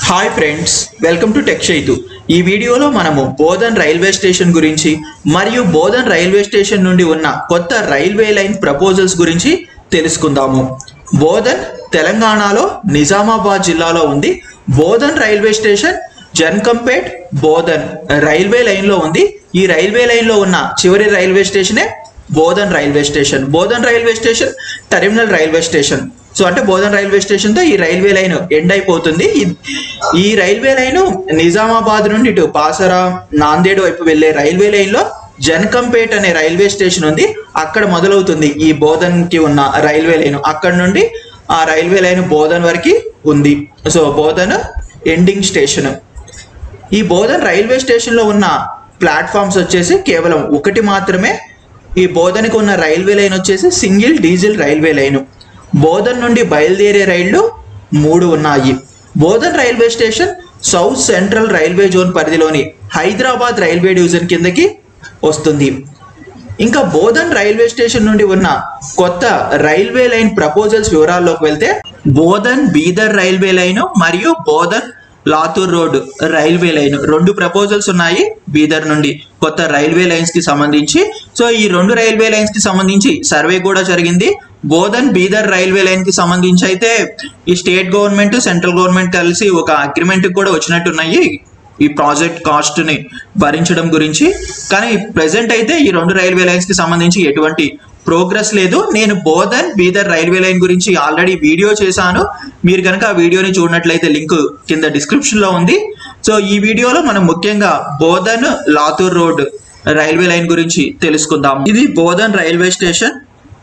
hi friends welcome to tech Chaitu ఈ వీడియోలో మనము బోధన్ రైల్వే స్టేషన్ గురించి మరియు బోధన్ రైల్వే స్టేషన్ నుండి ఉన్న కొత్త రైల్వే లైన్ ప్రపోజల్స్ గురించి తెలుసుకుందాము బోధన్ తెలంగాణలో నిజామాబాద్ జిల్లాలో ఉంది Bodhan railway station Jankampet Bodhan railway లైన్లో ఉంది ఈ రైల్వే లైన్లో ఉన్న చివరి రైల్వే స్టేషనే Bodhan railway station Bodhan railway station terminal railway station so అంటే బోధన్ రైల్వే స్టేషన్ తో ఈ రైల్వే లైన్ ఎండ్ అయిపోతుంది ఈ- ఈ రైల్వే లైన్ నిజామాబాద్ నుండి ఇటు బాసరా నాందేడ్ వైపు వెళ్లే రైల్వే లైన్ లో జనకంపేట్ అనే రైల్వే స్టేషన్ ఉంది అక్కడ మొదలవుతుంది ఈ బోధన్ కి ఉన్న రైల్వే లైన్ అక్కడ నుండి ఆ రైల్వే లైన్ బోధన్ వరకు ఉంది సో బోధన్ ఎండింగ్ స్టేషన్ ఈ బోధన్ రైల్వే స్టేషన్ లో ఉన్న ప్లాట్ఫామ్స్ వచ్చేసి కేవలం ఒకటి మాత్రమే ఈ బోధనకు ఉన్న రైల్వే లైన్ వచ్చేసి single diesel railway line Bodhan నుండి బయలుదేరే రైళ్లు మూడు ఉన్నాయి Bodhan railway station south central railway zone పరిధిలోని హైదరాబాద్ రైల్వే డివిజన్ కిందకి వస్తుంది ఇంకా బోధన్ రైల్వే స్టేషన్ నుండి ఉన్న కొత్త రైల్వే లైన్ ప్రపోజల్స్ వివరాల్లోకి వెళ్తే బోధన్ బీదర్ రైల్వే లైన్ మరియు Bodhan Latur road railway line రెండు ప్రపోజల్స్ ఉన్నాయి బీదర్ నుండి కొత్త రైల్వే లైన్స్ కి సంబంధించి సో ఈ రెండు రైల్వే లైన్స్ కి సంబంధించి సర్వే కూడా జరిగింది బోధన్ బీదర్ రైల్వే లైన్ కి సంబంధించి అయితే ఈ స్టేట్ గవర్నమెంట్ సెంట్రల్ గవర్నమెంట్ కలిసి ఒక అగ్రిమెంట్ కూడా వచ్చినట్టున్నాయి ఈ ప్రాజెక్ట్ కాస్ట్ ని భరించడం గురించి కానీ ప్రెసెంట్ అయితే ఈ రెండు రైల్వే లైన్స్ కి సంబంధించి ఎటువంటి ప్రోగ్రెస్ లేదు నేను బోధన్ బీదర్ రైల్వే లైన్ గురించి ఆల్రెడీ వీడియో చేశాను మీరు కనుక ఆ వీడియోని చూడనట్లయితే లింక్ కింద డిస్క్రిప్షన్ లో ఉంది సో ఈ వీడియోలో మనం ముఖ్యంగా Bodhan Latur road railway line గురించి తెలుసుకుందాం ఇది బోధన్ రైల్వే స్టేషన్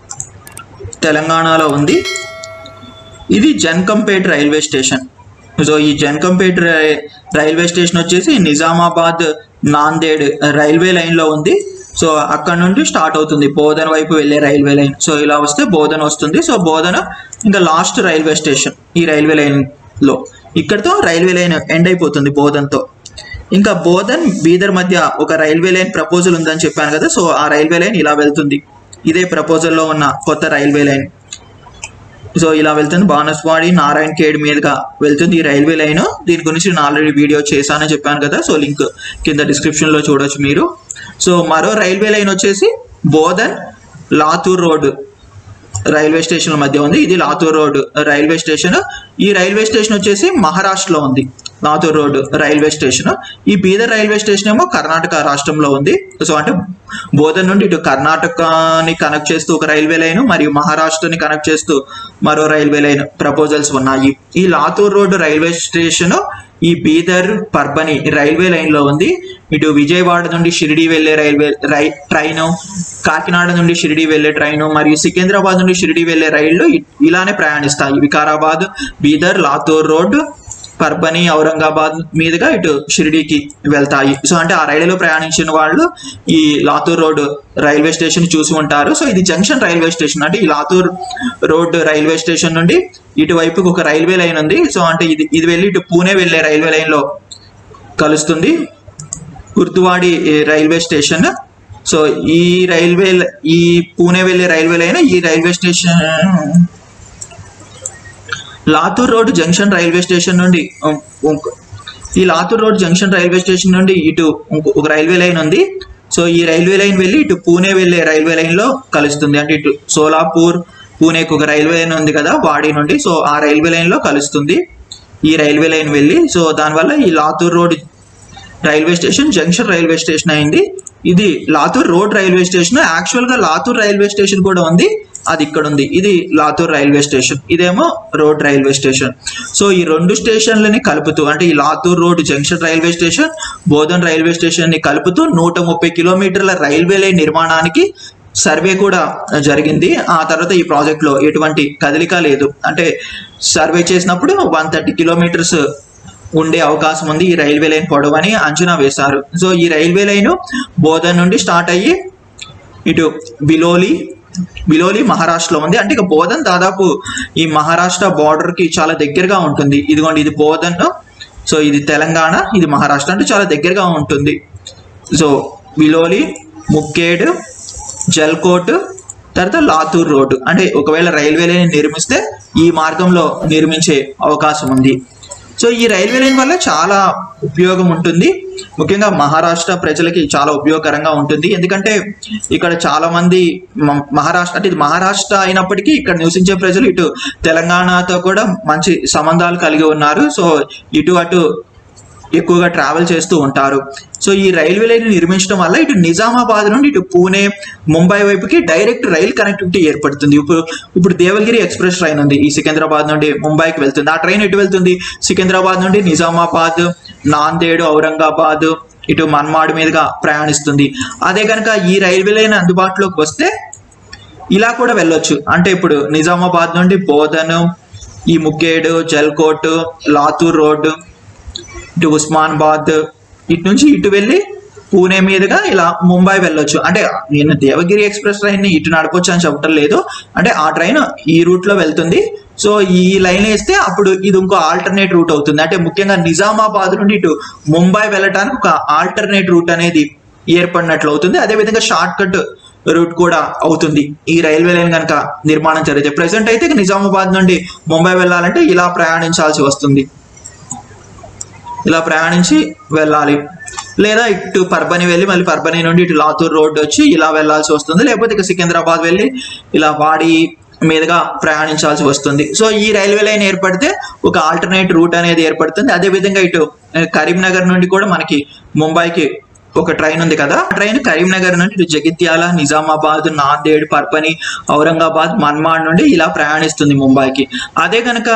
తెలంగాణలో ఉంది ఇది జన్కంపేట్ రైల్వే స్టేషన్ సో ఈ జన్కంపేట్ రై- రైల్వే స్టేషన్ వచ్చేసి నిజామాబాద్ నాందేడ్ రైల్వే లైన్ లో ఉంది సో అక్కడ నుండి స్టార్ట్ అవుతుంది బోధన్ వైపు వెళ్ళే రైల్వే లైన్ సో ఇలా వస్తే బోధన్ వస్తుంది సో బోధన ఇంకా లాస్ట్ రైల్వే స్టేషన్ ఈ రైల్వే లైన్ లో ఇక్కడతో రైల్వే లైన్ ఎండ్ అయిపోతుంది బోధన్తో ఇంకా బోధన్ బీదర్ మధ్య ఒక రైల్వే లైన్ ప్రపోజల్ ఉందని చెప్పాను కదా సో ఆ రైల్వే లైన్ ఇలా వెళ్తుంది ఇదే ప్రపోజల్లో ఉన్న కొత్త రైల్వే లైన్ సో ఇలా వెళ్తుంది బానస్వాడి నారాయణ్ ఖేడ్ మీదుగా వెళ్తుంది ఈ రైల్వే లైన్ దీని గురించి నేను ఆల్రెడీ వీడియో చేశానని చెప్పాను కదా సో లింక్ కింద డిస్క్రిప్షన్ లో చూడొచ్చు మీరు సో మరో రైల్వే లైన్ వచ్చేసి Bodhan Latur road railway station మధ్య ఉంది ఇది లాతూర్ రోడ్ రైల్వే స్టేషన్ ఈ రైల్వే స్టేషన్ వచ్చేసి మహారాష్ట్రలో ఉంది లాతూర్ రోడ్ రైల్వే స్టేషన్ ఈ బీదర్ రైల్వే స్టేషన్ ఏమో కర్ణాటక రాష్ట్రంలో ఉంది సో అంటే బోధన్ నుండి ఇటు కర్ణాటకని కనెక్ట్ చేస్తూ ఒక రైల్వే లైన్ మరియు మహారాష్ట్రని కనెక్ట్ చేస్తూ మరో రైల్వే లైన్ ప్రపోజల్స్ ఉన్నాయి ఈ లాతూర్ రోడ్ రైల్వే స్టేషన్ ఈ బీదర్ పర్బని రైల్వే లైన్ లో ఉంది ఇటు విజయవాడ నుండి షిరిడి వెళ్లే రైల్వే రై ట్రైన్ కాకినాడ నుండి షిరిడి వెళ్లే ట్రైన్ మరియు సికింద్రాబాద్ నుండి షిరిడి వెళ్లే రైళ్లు ఇ- ఇలానే ప్రయాణిస్తాయి వికారాబాద్ బీదర్ లాతూర్ రోడ్ పర్బని ఔరంగాబాద్ మీదుగా ఇటు షిరిడీకి వెళ్తాయి సో అంటే ఆ రైలులో ప్రయాణించిన వాళ్ళు ఈ లాతూర్ రోడ్ రైల్వే స్టేషన్ చూసి ఉంటారు సో ఇది జంక్షన్ రైల్వే స్టేషన్ అంటే ఈ లాతూర్ రోడ్ రైల్వే స్టేషన్ నుండి ఇటువైపుకి ఒక రైల్వే లైన్ ఉంది సో అంటే ఇది ఇది వెళ్ళి ఇటు పూణే వెళ్ళే రైల్వే లైన్ లో కలుస్తుంది గుర్తువాడి ఏ, రైల్వే స్టేషన్ సో ఈ రైల్వే ల- ఈ పూణే వెళ్ళే రైల్వే లైన్ ఈ railway station Latur road junction railway station నుండి ఉం- ఉం- ఈ Latur road junction railway station నుండి ఇటు ఇంకో- ఒక రైల్వే లైన్ ఉంది సో ఈ రైల్వే లైన్ వెళ్ళి ఇటు పూణే వెళ్ళే రైల్వే లైన్ లో కలుస్తుంది అంటే ఇటు సోలాపూర్ పూణేకి ఒక రైల్వే లైన్ ఉంది కదా వాడి నుండి సో ఆ రైల్వే లైన్ లో కలుస్తుంది ఈ రైల్వే లైన్ వెళ్ళి సో దానివల్ల ఈ Latur road railway station junction railway station అయింది ఇది Latur road railway station actual గా లాతూర్ రైల్వే స్టేషన్ కూడా ఉంది అది ఇక్కడ ఉంది ఇది లాతూర్ రైల్వే స్టేషన్ ఇదేమో రోడ్ రైల్వే స్టేషన్ సో ఈ రెండు స్టేషన్లని కలుపుతూ అంటే ఈ Latur road junction railway station Bodhan railway station ని కలుపుతూ నూట ముప్పై కిలోమీటర్ల రైల్వే లైన్ నిర్మాణానికి సర్వే కూడా జరిగింది ఆ తర్వాత ఈ ప్రాజెక్ట్ లో ఎటువంటి కదలిక లేదు అంటే సర్వే చేసినప్పుడు వన్ థర్టీ కిలోమీటర్స్ ఉండే అవకాశం ఉంది ఈ రైల్వే లైన్ పొడవని అంచనా వేశారు సో ఈ రైల్వే లైన్ బోధన్ నుండి స్టార్ట్ అయ్యి ఇటు బిలోలి బిలోలి మహారాష్ట్రలో ఉంది అంటే ఇక బోధన్ దాదాపు ఈ మహారాష్ట్ర border కి చాలా దగ్గరగా ఉంటుంది ఇదిగోండి ఇది బోధన్ సో ఇది తెలంగాణ ఇది మహారాష్ట్ర అంటే చాలా దగ్గరగా ఉంటుంది సో బిలోలి ముక్కేడ్ జల్కోట్ తర్వాత లాతూర్ రోడ్డు అంటే ఒకవేళ రైల్వే లైన్ నిర్మిస్తే ఈ మార్గంలో నిర్మించే అవకాశం ఉంది సో సో ఈ రైల్వే లైన్ వల్ల చాలా ఉపయోగం ఉంటుంది ముఖ్యంగా మహారాష్ట్ర ప్రజలకి చాలా ఉపయోగకరంగా ఉంటుంది ఎందుకంటే ఇక్కడ చాలా మంది మ- మహారాష్ట్ర అంటే ఇది మహారాష్ట్ర అయినప్పటికీ ఇక్కడ నివసించే ప్రజలు ఇటు తెలంగాణతో కూడా మంచి సంబంధాలు కలిగి ఉన్నారు సో ఇటు అటు ఎక్కువగా ట్రావెల్ చేస్తూ ఉంటారు సో ఈ రైల్వే లైన్ నిర్మించడం వల్ల ఇటు నిజామాబాద్ నుండి ఇటు పూణే ముంబై వైపుకి డైరెక్ట్ రైల్ కనెక్టివిటీ ఏర్పడుతుంది ఇప్పుడు ఇప్పుడు దేవగిరి ఎక్స్ప్రెస్ ట్రైన్ ఉంది ఈ సికింద్రాబాద్ నుండి ముంబైకి వెళ్తుంది ఆ ట్రైన్ ఎటు వెళ్తుంది సికింద్రాబాద్ నుండి నిజామాబాద్ నాందేడ్ ఔరంగాబాద్ ఇటు మన్మాడ్ మీదుగా ప్రయాణిస్తుంది అదే కనుక ఈ రైల్వే లైన్ అందుబాటులోకి వస్తే ఇలా కూడా వెళ్ళొచ్చు అంటే ఇప్పుడు నిజామాబాద్ నుండి బోధన్ ఈ ముగ్గేడు జల్కోట్ లాతూర్ రోడ్ ఇటు ఉస్మానాబాద్ ఇటు నుంచి ఇటు వెళ్ళి పూణే మీదుగా ఇలా ముంబై వెళ్ళొచ్చు అంటే నేను దేవగిరి ఎక్స్ప్రెస్ ట్రైన్ ని ఇటు నడపొచ్చు అని చెప్పటం లేదు అంటే ఆ ట్రైన్ ఈ రూట్ లో వెళ్తుంది సో ఈ లైన్ వేస్తే అప్పుడు ఇది ఇంకో ఆల్టర్నేట్ రూట్ అవుతుంది అంటే ముఖ్యంగా నిజామాబాద్ నుండి ఇటు ముంబై వెళ్ళటానికి ఒక ఆల్టర్నేట్ రూట్ అనేది ఏర్పడినట్లు అవుతుంది అదే విధంగా షార్ట్ కట్ రూట్ కూడా అవుతుంది ఈ రైల్వే లైన్ కనుక నిర్మాణం జరిగితే ప్రెసెంట్ అయితే ఇక నిజామాబాద్ నుండి ముంబై వెళ్ళాలంటే ఇలా ప్రయాణించాల్సి వస్తుంది ఇలా ప్రయాణించి వెళ్ళాలి లేదా ఇటు పర్బని వెళ్ళి మళ్ళీ పర్బని నుండి ఇటు లాతూర్ రోడ్ వచ్చి ఇలా వెళ్ళాల్సి వస్తుంది లేకపోతే ఇక సికింద్రాబాద్ వెళ్ళి ఇలా వాడి మీదుగా ప్రయాణించాల్సి వస్తుంది సో ఈ రైల్వే లైన్ ఏర్పడితే ఒక ఆల్టర్నేట్ రూట్ అనేది ఏర్పడుతుంది అదే విధంగా ఇటు ఆ, కరీంనగర్ నుండి కూడా మనకి ముంబైకి ఒక ట్రైన్ ఉంది కదా ఆ ట్రైన్ కరీంనగర్ నుండి ఇటు జగిత్యాల నిజామాబాద్ నాందేడ్ పర్పని ఔరంగాబాద్ మన్మాడ్ నుండి ఇలా ప్రయాణిస్తుంది ముంబైకి అదే కనుక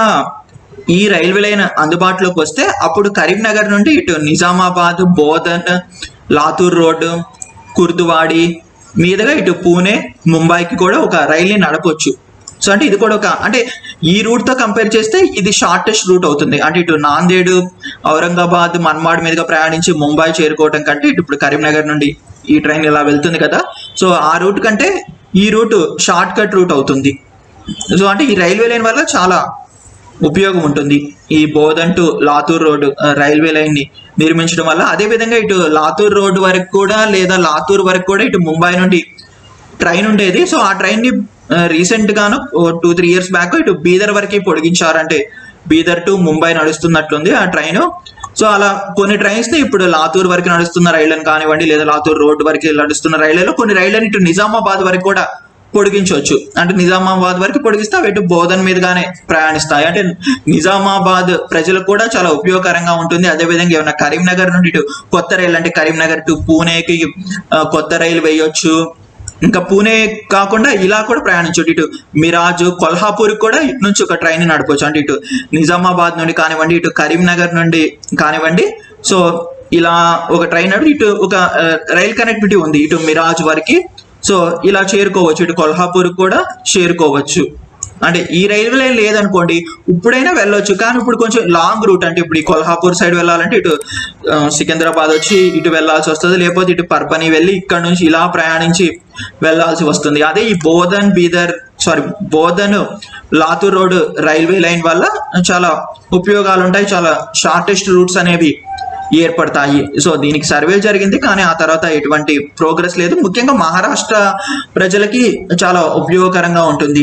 ఈ రైల్వే లైన్ అందుబాటులోకి వస్తే అప్పుడు కరీంనగర్ నుండి ఇటు నిజామాబాద్ బోధన్ లాతూర్ రోడ్డు కుర్దువాడి మీదుగా ఇటు పూణే ముంబైకి కూడా ఒక రైల్ని నడపొచ్చు సో అంటే ఇది కూడా ఒక అంటే ఈ రూట్ తో కంపేర్ చేస్తే ఇది షార్టెస్ట్ రూట్ అవుతుంది అంటే ఇటు నాందేడ్ ఔరంగాబాద్ మన్మాడ్ మీదుగా ప్రయాణించి ముంబై చేరుకోవటం కంటే ఇటు ఇప్పుడు కరీంనగర్ నుండి ఈ ట్రైన్ ఇలా వెళ్తుంది కదా సో ఆ రూట్ కంటే ఈ రూట్ షార్ట్ కట్ రూట్ అవుతుంది సో అంటే ఈ రైల్వే లైన్ వల్ల చాలా ఉపయోగం ఉంటుంది ఈ బోధన్ టు లాతూర్ రోడ్ ఆ, రైల్వే లైన్ ని నిర్మించడం వల్ల అదే విధంగా ఇటు లాతూర్ రోడ్ వరకు కూడా లేదా లాతూర్ వరకు కూడా ఇటు ముంబై నుండి ట్రైన్ ఉండేది సో ఆ ట్రైన్ ని రీసెంట్ గాను టూ త్రీ ఇయర్స్ బ్యాక్ ఇటు బీదర్ వరకు పొడిగించారంటే బీదర్ టు ముంబై నడుస్తున్నట్లుంది ఆ ట్రైన్ సో అలా కొన్ని ట్రైన్స్ ని ఇప్పుడు లాతూర్ వరకు నడుస్తున్న రైళ్లను కానివ్వండి లేదా లాతూర్ రోడ్ వరకు నడుస్తున్న రైళ్లలో కొన్ని రైళ్లను ఇటు నిజామాబాద్ వరకు కూడా పొడిగించవచ్చు అంటే నిజామాబాద్ వరకు పొడిగిస్తే అవి ఇటు బోధన్ మీదుగానే ప్రయాణిస్తాయి అంటే నిజామాబాద్ ప్రజలకు కూడా చాలా ఉపయోగకరంగా ఉంటుంది అదే విధంగా ఏమైనా కరీంనగర్ నుండి ఇటు కొత్త రైలు అంటే కరీంనగర్ టు పూణేకి ఆ, కొత్త రైలు వేయొచ్చు ఇంకా పూణే కాకుండా ఇలా కూడా ప్రయాణించవచ్చు ఇటు మిరాజ్ కొల్హాపూర్ కూడా ఇటు నుంచి ఒక ట్రైన్ నడపవచ్చు అంటే ఇటు నిజామాబాద్ నుండి కానివ్వండి ఇటు కరీంనగర్ నుండి కానివ్వండి సో ఇలా ఒక ట్రైన్ నడిపి ఇటు ఒక ఆ, రైల్ కనెక్టివిటీ ఉంది ఇటు మిరాజ్ వరకు సో ఇలా చేరుకోవచ్చు ఇటు కొల్హాపూర్ కూడా చేరుకోవచ్చు అంటే ఈ రైల్వే లైన్ లేదనుకోండి ఇప్పుడైనా వెళ్ళొచ్చు కానీ ఇప్పుడు కొంచెం లాంగ్ రూట్ అంటే ఇప్పుడు ఈ కొల్హాపూర్ సైడ్ వెళ్ళాలంటే ఇటు ఆ, సికింద్రాబాద్ వచ్చి ఇటు వెళ్ళాల్సి వస్తుంది లేకపోతే ఇటు పర్పని వెళ్ళి ఇక్కడ నుంచి ఇలా ప్రయాణించి వెళ్ళాల్సి వస్తుంది అదే ఈ Bodhan Bidar sorry Bodhan Latur road railway line వల్ల చాలా ఉపయోగాలు ఉంటాయి చాలా షార్టెస్ట్ రూట్స్ అనేవి ఏర్పడతాయి సో దీనికి సర్వే జరిగింది కానీ ఆ తర్వాత ఎటువంటి ప్రోగ్రెస్ లేదు ముఖ్యంగా మహారాష్ట్ర ప్రజలకి చాలా ఉపయోగకరంగా ఉంటుంది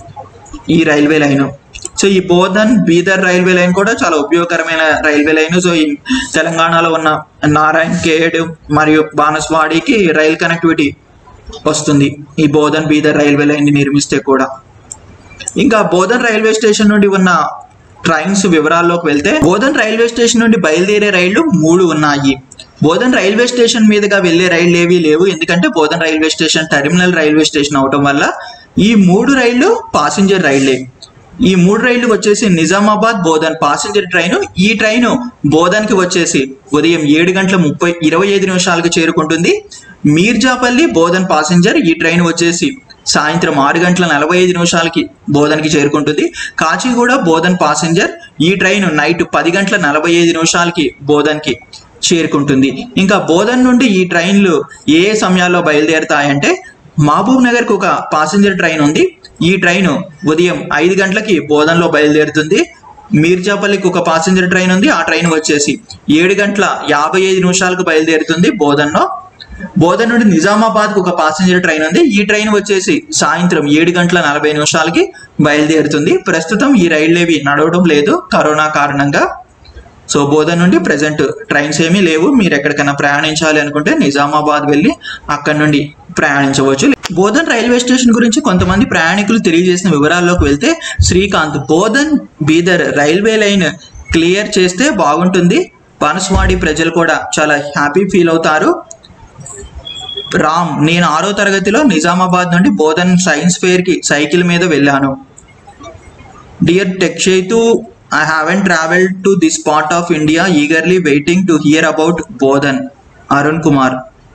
ఈ రైల్వే లైన్ సో ఈ బోధన్ బీదర్ రైల్వే లైన్ కూడా చాలా ఉపయోగకరమైన రైల్వే లైన్ సో ఈ తెలంగాణలో ఉన్న నారాయణ్ ఖేడ్ మరియు బానస్వాడికి రైల్ కనెక్టివిటీ వస్తుంది ఈ బోధన్ బీదర్ రైల్వే లైన్ ని నిర్మిస్తే కూడా ఇంకా బోధన్ రైల్వే స్టేషన్ నుండి ఉన్న ట్రైన్స్ వివరాల్లోకి వెళ్తే బోధన్ రైల్వే స్టేషన్ నుండి బయలుదేరే రైళ్లు మూడు ఉన్నాయి బోధన్ రైల్వే స్టేషన్ మీదుగా వెళ్లే రైళ్లు ఏవి లేవు ఎందుకంటే Bodhan railway station terminal railway station అవటం వల్ల ఈ మూడు రైళ్లు పాసింజర్ రైళ్లే ఈ మూడు రైళ్లు వచ్చేసి నిజామాబాద్ బోధన్ పాసింజర్ ట్రైన్ ఈ ట్రైన్ బోధన్కి వచ్చేసి ఉదయం ఏడు గంటల ముప్పై ఇరవై ఐదు నిమిషాలకు చేరుకుంటుంది మీర్జాపల్లి బోధన్ పాసింజర్ ఈ ట్రైన్ వచ్చేసి సాయంత్రం ఆరు గంటల నలభై ఐదు నిమిషాలకి బోధన్కి చేరుకుంటుంది కాచిగూడ బోధన్ పాసింజర్ ఈ ట్రైన్ నైట్ పది గంటల నలభై ఐదు నిమిషాలకి బోధన్కి చేరుకుంటుంది ఇంకా బోధన్ నుండి ఈ ట్రైన్లు ఏ ఏ సమయాల్లో బయలుదేరుతాయంటే మహబూబ్ నగర్కి ఒక పాసింజర్ ట్రైన్ ఉంది ఈ ట్రైన్ ఉదయం ఐదు గంటలకి బోధన్లో బయలుదేరుతుంది మీర్జాపల్లికి ఒక పాసింజర్ ట్రైన్ ఉంది ఆ ట్రైన్ వచ్చేసి ఏడు గంటల యాభై ఐదు నిమిషాలకు బయలుదేరుతుంది బోధన్లో బోధన్ నుండి నిజామాబాద్ ఒక పాసింజర్ ట్రైన్ ఉంది ఈ ట్రైన్ వచ్చేసి సాయంత్రం ఏడు గంటల నలభై నిమిషాలకి బయలుదేరుతుంది ప్రస్తుతం ఈ రైళ్లేవి నడవడం లేదు కరోనా కారణంగా సో బోధన్ నుండి ప్రజెంట్ ట్రైన్స్ ఏమీ లేవు మీరు ఎక్కడికైనా ప్రయాణించాలి అనుకుంటే నిజామాబాద్ వెళ్ళి అక్కడ నుండి ప్రయాణించవచ్చు బోధన్ రైల్వే స్టేషన్ గురించి కొంతమంది ప్రయాణికులు తెలియజేసిన వివరాల్లోకి వెళ్తే Srikanth Bodhan Bidar railway line clear చేస్తే బాగుంటుంది బానస్వాడి ప్రజలు కూడా చాలా హ్యాపీ ఫీల్ అవుతారు రామ్ నేను ఆరో తరగతిలో నిజామాబాద్ నుండి బోధన్ సైన్స్ ఫేర్ కి సైకిల్ మీద వెళ్ళాను డియర్ టెక్షైతు I haven't travelled to this part of India eagerly waiting to hear about Bodhan Arun Kumar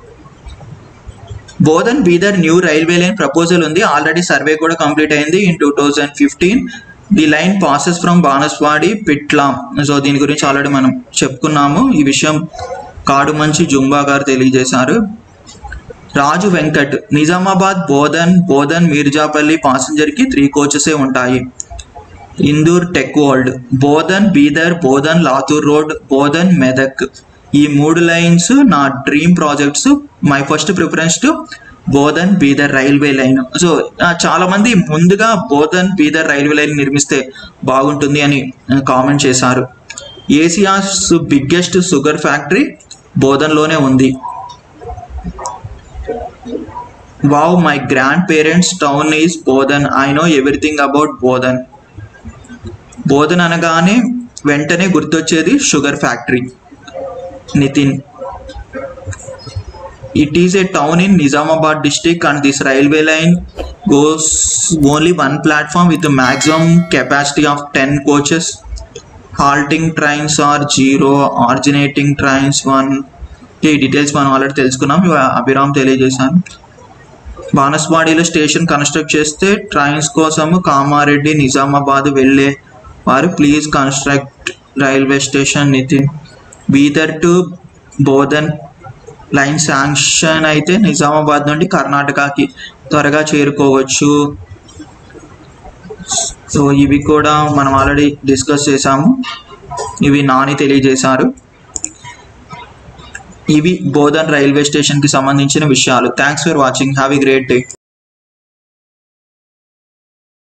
Bodhan Bidar new railway line proposal ఉంది ఆల్రెడీ సర్వే కూడా కంప్లీట్ అయింది in two thousand fifteen the line passes from Banaswadi Pitlam so దీని గురించి already మనం చెప్పుకున్నాము ఈ విషయం కాడు మంచి జుంబా గారు తెలియజేశారు రాజు వెంకట్ నిజామాబాద్ బోధన్ బోధన్ మీర్జాపల్లి పాసింజర్ కి త్రీ కోచెసే ఉంటాయి Indur tech world Bodhan Bidar Bodhan Latur road Bodhan Medak ఈ మూడు లైన్స్ నా dream projects my first preference to Bodhan Bidar railway line so చాలా మంది ముందుగా బోధన్ బీదర్ రైల్వే లైన్ నిర్మిస్తే బాగుంటుంది అని కామెంట్ చేశారు ఏసియాస్ బిగ్గెస్ట్ షుగర్ ఫ్యాక్టరీ బోధన్లోనే ఉంది wow my grandparents town is Bodhan I know everything about Bodhan Bodhan అనగానే వెంటనే గుర్తొచ్చేది sugar factory Nitin it is a town in Nizamabad district and this railway line goes only one platform with maximum capacity of ten coaches halting trains are zero originating trains one ఈ details మనం ఆల్రెడీ తెలుసుకున్నాం ఇవి అభిరామ్ తెలియజేశాను బానస్వాడిలో స్టేషన్ కన్స్ట్రక్ట్ చేస్తే trains కోసము కామారెడ్డి నిజామాబాద్ వెళ్ళే వారు please construct railway station Nitin Bidar to Bodhan line sanction అయితే నిజామాబాద్ నుండి కర్ణాటకకి త్వరగా చేరుకోవచ్చు సో ఇవి కూడా మనం ఆల్రెడీ డిస్కస్ చేసాము ఇవి నాని తెలియజేశారు ఇవి బోధన్ రైల్వే స్టేషన్ కి సంబంధించిన విషయాలు thanks for watching have a great day